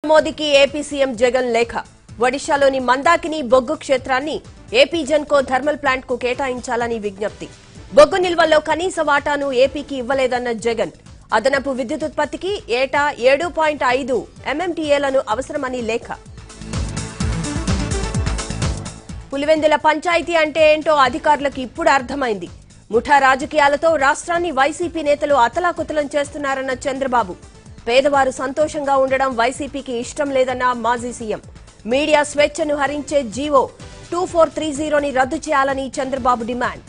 మోదీకి AP CM Jagan లేఖ ఒడిశాలోని మందాకిని బొగ్గు క్షేత్రాన్ని ఏపీ జెన్కో థర్మల్ ప్లాంట్ కు కేటాయించాలని విజ్ఞప్తి బొగ్గు నిల్వల్లో కనీస వాటాను ఏపీకి ఇవ్వలేదన్న జగన్ అదనపు విద్యుత్ ఉత్పత్తికి ఏటా ఏడు పాయింట్ ఐదు ఎంఎంటీఏలను అవసరమని లేఖ పులివెందుల పంచాయతీ అంటే ఏంటో అధికారులకు ఇప్పుడు అర్థమైంది ముఠా రాజకీయాలతో రాష్ట్రాన్ని వైసీపీ నేతలు అతలాకుతలం చేస్తున్నారన్న చంద్రబాబు పేదవారు సంతోషంగా ఉండడం వైసీపీకి ఇష్టం లేదన్న మాజీ సీఎం మీడియా స్వేచ్ఛను హరించే జీవో టూ ఫోర్ త్రీ జీరోని రద్దు చేయాలని చంద్రబాబు డిమాండ్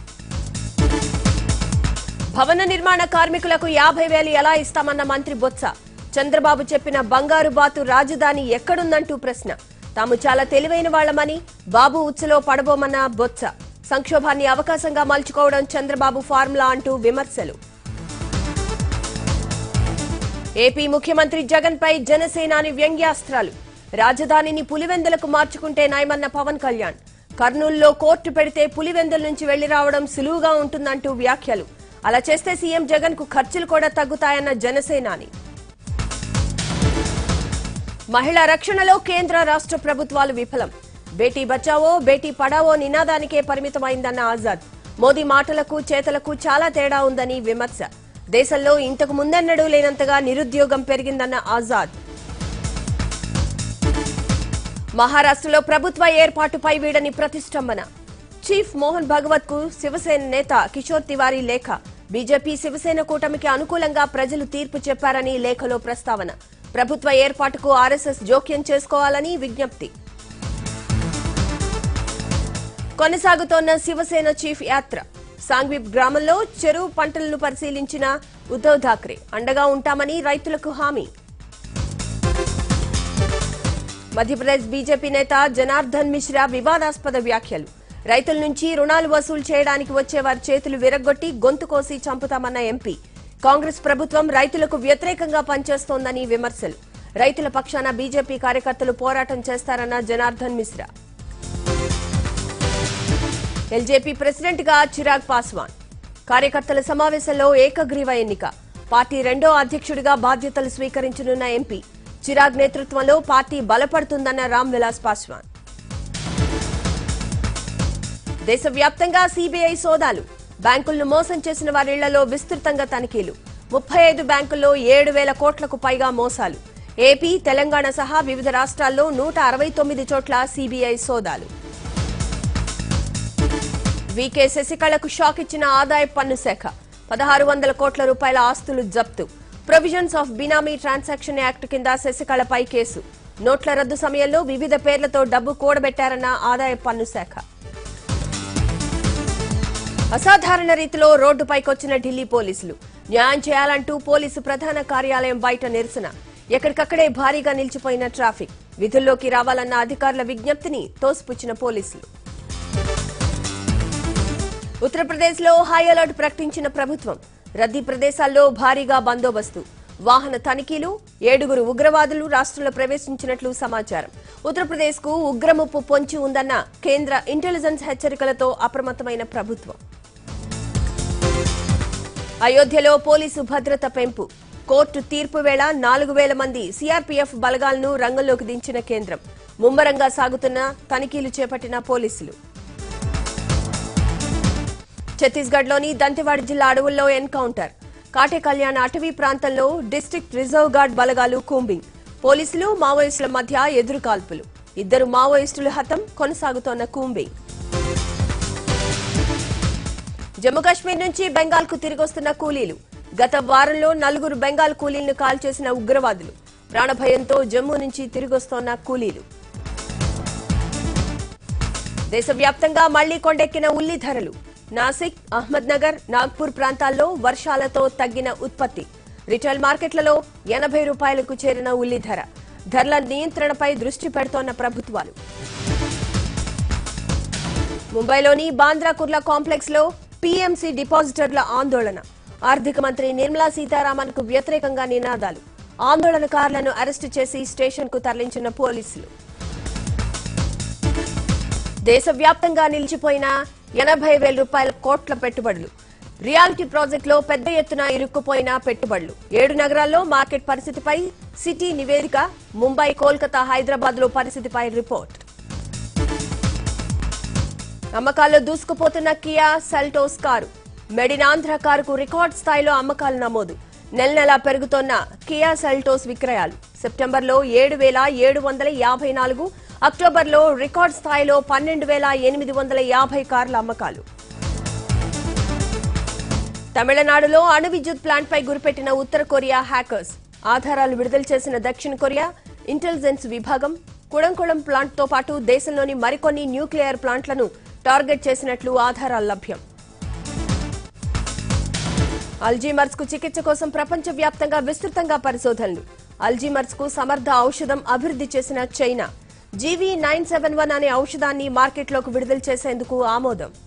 భవన నిర్మాణ కార్మికులకు యాభై వేలు ఎలా ఇస్తామన్న మంత్రి బొత్స చంద్రబాబు చెప్పిన బంగారు బాతు రాజధాని ఎక్కడుందంటూ ప్రశ్న తాము చాలా తెలివైన వాళ్లమని బాబు ఉచ్చులో పడబోమన్న బొత్స సంక్షోభాన్ని అవకాశంగా మలుచుకోవడం చంద్రబాబు ఫార్ములా అంటూ విమర్శలు ఏపీ ముఖ్యమంత్రి జగన్ పై జనసేనాని వ్యంగ్యాస్త్రాలు రాజధానిని పులివెందులకు మార్చుకుంటే నయమన్న పవన్ కళ్యాణ్ కర్నూలులో కోర్టు పెడితే పులివెందుల నుంచి వెళ్లి రావడం సులువుగా ఉంటుందంటూ వ్యాఖ్యలు అలా చేస్తే సీఎం జగన్ కు ఖర్చులు కూడా తగ్గుతాయన్న జనసేనాని మహిళా రక్షణలో కేంద్ర రాష్ట్ర ప్రభుత్వాలు విఫలం బేటీ బచావో బేటీ పడావో నినాదానికే పరిమితమైందన్న ఆజాద్ మోదీ మాటలకు చేతలకు చాలా తేడా ఉందని విమర్శ దేశంలో ఇంతకు ముందెన్నడూ లేనంతగా నిరుద్యోగం పెరిగిందన్న ఆజాద్ మహారాష్ట్రలో ప్రభుత్వ ఏర్పాటుపై వీడని ప్రతిష్టంభన చీఫ్ మోహన్ భగవత్ కు శివసేన నేత కిషోర్ తివారీ లేఖ బీజేపీ శివసేన కూటమికి అనుకూలంగా ప్రజలు తీర్పు చెప్పారని లేఖలో ప్రస్తావన ప్రభుత్వ ఏర్పాటుకు ఆర్ఎస్ఎస్ జోక్యం చేసుకోవాలని విజ్ఞప్తి కొనసాగుతోన్న శివసేన చీఫ్ యాత్ర సాంగ్విప్ గ్రామంలో చెరువు పంటలను పరిశీలించిన ఉద్దవ్ ఠాక్రే అండగా ఉంటామని రైతులకు హామీ మధ్యప్రదేశ్ బీజేపీ నేత జనార్దన్ మిశ్రా వివాదాస్పద వ్యాఖ్యలు రైతుల నుంచి రుణాలు వసూలు చేయడానికి వచ్చే వారి చేతులు విరగ్గొట్టి గొంతు కోసి చంపుతామన్న ఎంపీ కాంగ్రెస్ ప్రభుత్వం రైతులకు వ్యతిరేకంగా పనిచేస్తోందని విమర్శలు రైతుల పక్షాన బీజేపీ కార్యకర్తలు పోరాటం చేస్తారన్న జనార్దన్ మిశ్రా ఎల్జేపీ ప్రెసిడెంట్ గా చిరాగ్ పాస్వాన్ కార్యకర్తల సమావేశంలో ఏకగ్రీవ ఎన్నిక పార్టీ రెండో అధ్యక్షుడిగా బాధ్యతలు స్వీకరించనున్న ఎంపీ చిరాగ్ నేతృత్వంలో పార్టీ బలపడుతుందన్న రామ్ విలాస్ పాస్వాన్ దేశవ్యాప్తంగా సీబీఐ సోదాలు బ్యాంకులను మోసం చేసిన వారిళ్లలో విస్తృతంగా తనిఖీలు ముప్పై ఐదు బ్యాంకుల్లో ఏడు వేల కోట్లకు పైగా మోసాలు ఏపీ తెలంగాణ సహా వివిధ రాష్ట్రాల్లో నూట అరవై తొమ్మిది చోట్ల సీబీఐ సోదాలు వీకే శశికళకు షాక్ ఇచ్చిన ఆదాయ పన్ను శాఖ పదహారు వందల కోట్ల రూపాయల ఆస్తులు జప్తు provisions of benami transaction act కింద శశికళపై కేసు నోట్ల రద్దు సమయంలో వివిధ పేర్లతో డబ్బు కూడబెట్టారన్న ఆదాయ పన్ను శాఖ అసాధారణ రీతిలో రోడ్డుపైకొచ్చిన ఢిల్లీ పోలీసులు న్యాయం చేయాలంటూ పోలీసు ప్రధాన కార్యాలయం బయట నిరసన ఎక్కడికక్కడే భారీగా నిలిచిపోయిన ట్రాఫిక్ విధుల్లోకి రావాలన్న అధికారుల విజ్ఞప్తిని తోసిపుచ్చిన పోలీసులు ఉత్తరప్రదేశ్ లో హై అలర్ట్ ప్రకటించిన ప్రభుత్వం రద్దీ ప్రదేశాల్లో భారీగా బందోబస్తు వాహన తనిఖీలు ఏడుగురు ఉగ్రవాదులు రాష్ట్రంలో ప్రవేశించినట్లు సమాచారం ఉత్తరప్రదేశ్ కు ఉగ్రముప్పు పొంచి ఉందన్న కేంద్ర ఇంటెలిజెన్స్ హెచ్చరికలతో అప్రమత్తమైన ప్రభుత్వం అయోధ్యలో పోలీసు భద్రత పెంపు కోర్టు తీర్పు వేళ నాలుగు వేల మంది సీఆర్పీఎఫ్ బలగాలను రంగంలోకి దించిన కేంద్రం ముమ్మరంగా సాగుతున్న తనిఖీలు చేపట్టిన పోలీసులు ఛత్తీస్గఢ్లోని దంతెవాడ జిల్లా అడవుల్లో ఎన్కౌంటర్ కాటే కళ్యాణ్ అటవీ ప్రాంతంలో డిస్టిక్ట్ రిజర్వ్ గార్డ్ బలగాలు కూంబింగ్ పోలీసులు మావోయిస్టుల మధ్య ఎదురు కాల్పులు ఇద్దరు మావోయిస్టులు హతం కొనసాగుతోన్న కూంబింగ్ జమ్మూ కాశ్మీర్ నుంచి బెంగాల్ కు తిరిగొస్తున్న కూలీలు గత వారంలో నలుగురు బెంగాల్ కూలీలను కాల్చేసిన ఉగ్రవాదులు ప్రాణభయంతో జమ్మూ నుంచి తిరిగొస్తోన్న కూలీలు దేశవ్యాప్తంగా మళ్లీ కొండెక్కిన ఉల్లి ధరలు నాసిక్ అహ్మద్ నగర్ నాగ్పూర్ ప్రాంతాల్లో వర్షాలతో తగ్గిన ఉత్పత్తి రిటైల్ మార్కెట్లలో ఎనభై రూపాయలకు చేరిన ఉల్లి ధర ధరల నియంత్రణపై దృష్టి పెడుతోన్న ప్రభుత్వాలు ముంబైలోని బాంద్రా కుర్లా కాంప్లెక్స్ లో పీఎంసీ డిపాజిటర్ల ఆందోళన ఆర్థిక మంత్రి నిర్మలా సీతారామన్ కు వ్యతిరేకంగా నినాదాలు ఆందోళనకారులను అరెస్టు చేసి స్టేషన్ కు తరలించిన పోలీసులు దేశవ్యాప్తంగా నిలిచిపోయిన ఎనభై వేల రూపాయల కోట్ల పెట్టుబడులు రియాలిటీ ప్రాజెక్టులో పెద్ద ఎత్తున ఇరుక్కుపోయిన పెట్టుబడులు ఏడు నగరాల్లో మార్కెట్ పరిస్థితిపై సిటీ నివేదిక ముంబై కోల్కతా హైదరాబాద్ లో పరిస్థితిపై రిపోర్ట్ అమ్మకాల్లో దూసుకుపోతున్న కియా సెల్టోస్ కారు మెడినాంధ్ర కారుకు రికార్డ్ స్థాయిలో అమ్మకాలు నమోదు నెల నెలా పెరుగుతోన్న కియా సెల్టోస్ విక్రయాలు సెప్టెంబర్లో ఏడు వేల ఏడు వందల యాభై నాలుగు అక్టోబర్లో రికార్డ్ స్థాయిలో పన్నెండు వేల ఎనిమిది వందల యాభై కార్ల అమ్మకాలు తమిళనాడులో అణు విద్యుత్ ప్లాంట్ పై గురిపెట్టిన ఉత్తర కొరియా హ్యాకర్స్ ఆధారాలు విడుదల చేసిన దక్షిణ కొరియా ఇంటెలిజెన్స్ విభాగం కుడంకుళం ప్లాంట్ తో పాటు దేశంలోని మరికొన్ని న్యూక్లియర్ ప్లాంట్లను టార్గెట్ చేసినట్లు ఆధారాలు లభ్యం అల్జీమర్స్ కు చికిత్స కోసం ప్రపంచవ్యాప్తంగా విస్తృతంగా పరిశోధనలు అల్జీమర్స్ కు సమర్థ ఔషధం అభివృద్ధి చేసిన China GV nine seven one అనే ఔషధాన్ని మార్కెట్లోకి విడుదల చేసేందుకు ఆమోదం